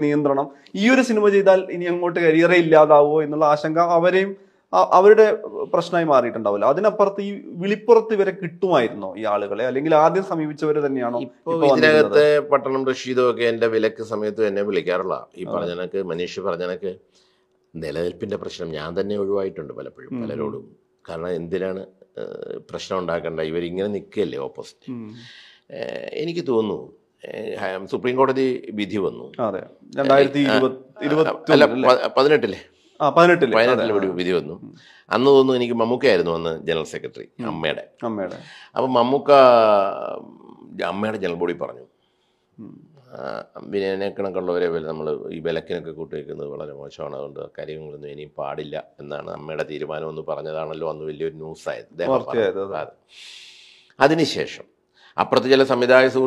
നിയന്ത്രണം ഈ ഒരു സിനിമ ചെയ്താൽ ഇനി അങ്ങോട്ട് കരിയറേ ഇല്ലാതാവോ എന്നുള്ള ആശങ്ക അവരെയും അ- അവരുടെ പ്രശ്നമായി മാറിയിട്ടുണ്ടാവില്ല അതിനപ്പുറത്ത് ഈ വിളിപ്പുറത്ത് ഇവരെ കിട്ടുമായിരുന്നോ ഈ ആളുകളെ അല്ലെങ്കിൽ ആദ്യം സമീപിച്ചവര് തന്നെയാണോ ഇപ്പോൾ ഇപ്പൊ വന്നിരിക്കുന്നത്? ഇതിനകത്തെ പട്ടണം റഷീദും ഒക്കെ എൻ്റെ വിലക്ക് സമയത്ത് എന്നെ വിളിക്കാറുള്ള ഈ പറഞ്ഞ കണക്ക് മനീഷ് പറഞ്ഞ കണക്ക് നിലനിൽപ്പിന്റെ പ്രശ്നം ഞാൻ തന്നെ ഒഴിവായിട്ടുണ്ട് പലപ്പോഴും ഉം. പലരോടും കാരണം എന്തിനാണ് ഏഹ്, പ്രശ്നം ഉണ്ടാക്കേണ്ട ഇവരിങ്ങനെ നിൽക്കുകയല്ലേ ഓപ്പോസിറ്റ് ഉം. ഏഹ്, എനിക്ക് തോന്നുന്നു ഏഹ്, ഹ- സുപ്രീം കോടതി വിധി വന്നു അതെ രണ്ടായിരത്തി ഇരുപത്തി ഇരുപത്തി അല്ല ഒന്നില് പ- പതിനെട്ടിലെ ആ പതിനെട്ടില് വയനാട്ടിൽ അതെ, ഒരു വിധി വന്നു അന്ന് തോന്നുന്നു എനിക്ക് മമ്മൂക്കയായിരുന്നു അന്ന് ജനറൽ സെക്രട്ടറി അമ്മയുടെ അമ്മയുടെ അപ്പം മമ്മൂക്ക അമ്മയുടെ ജനറൽ ബോഡി പറഞ്ഞു ഉം. ആ, വിനയനെ കണക്കുള്ളവരെ നമ്മൾ ഈ വിലക്കിനൊക്കെ കൂട്ടിവെക്കുന്നത് വളരെ മോശമാണ് അതുകൊണ്ട് ആ കാര്യങ്ങളൊന്നും ഇനിയും പാടില്ല എന്നാണ് അമ്മയുടെ തീരുമാനം എന്ന് പറഞ്ഞതാണല്ലോ അന്ന് വലിയൊരു ന്യൂസായത് അദ്ദേഹം വാർത്തയായത്, പറഞ്ഞു. അതെ. അതിനുശേഷം അപ്പുറത്ത് ചില സംവിധായക സുഹൃത്തുക്കൾ